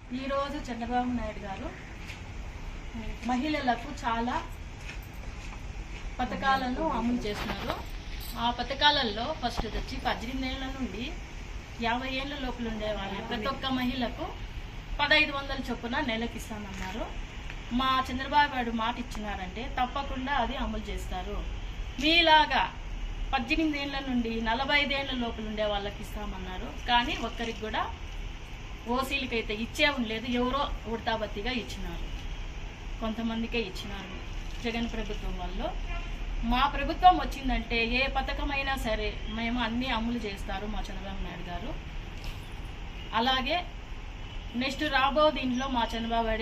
ఈరోజు చంద్రబాబు నాయుడు గారు మహిళలకు చాలా పథకాలను అమలు చేస్తున్నారు ఆ పథకాలలో ఫస్ట్ వచ్చి పద్దెనిమిది ఏళ్ళ నుండి యాభై ఏళ్ళ లోపల ఉండే వాళ్ళ ప్రతి ఒక్క మహిళకు పదహైదు వందల చొప్పున నెలకి ఇస్తామన్నారు మా చంద్రబాబు నాయుడు మాట ఇచ్చినారంటే తప్పకుండా అది అమలు చేస్తారు మీలాగా పద్దెనిమిది ఏళ్ళ నుండి నలభై ఐదేళ్ల లోపల ఉండే వాళ్ళకి ఇస్తామన్నారు కానీ ఒక్కరికి కూడా ఓసీలకి అయితే ఇచ్చే లేదు ఎవరో ఉడతాబత్తిగా ఇచ్చినారు కొంతమందికే ఇచ్చినారు జగన్ ప్రభుత్వం వాళ్ళు మా ప్రభుత్వం వచ్చిందంటే ఏ పథకమైనా సరే మేము అన్నీ అమలు చేస్తారు మా చంద్రబాబు నాయుడు గారు అలాగే నెక్స్ట్ రాబో దీంట్లో మా చంద్రబాబు నాయుడు